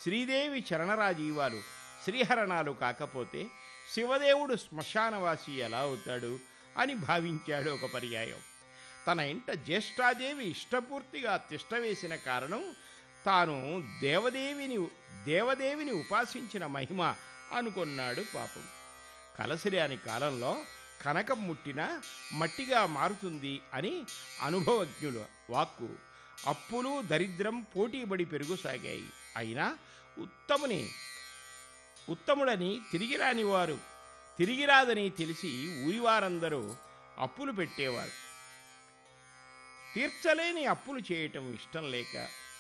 శ్రీదేవి చరణరాజీవాలు శ్రీహరణాలు కాకపోతే శివదేవుడు శ్మశానవాసి ఎలా అవుతాడు అని భావించాడు ఒక పర్యాయం తన ఇంట జ్యేష్ఠాదేవి ఇష్టపూర్తిగా తిష్టవేసిన కారణం తాను దేవదేవిని దేవదేవిని ఉపాసించిన మహిమ అనుకున్నాడు పాపం కలసిరాని కాలంలో కనకం ముట్టిన మట్టిగా మారుతుంది అని అనుభవజ్ఞుల వాక్కు అప్పులు దరిద్రం పోటీబడి పెరుగుసాగాయి అయినా ఉత్తముని ఉత్తముడని తిరిగి రాని వారు తిరిగి రాదని తెలిసి ఊరివారందరూ అప్పులు పెట్టేవారు తీర్చలేని అప్పులు చేయటం ఇష్టం లేక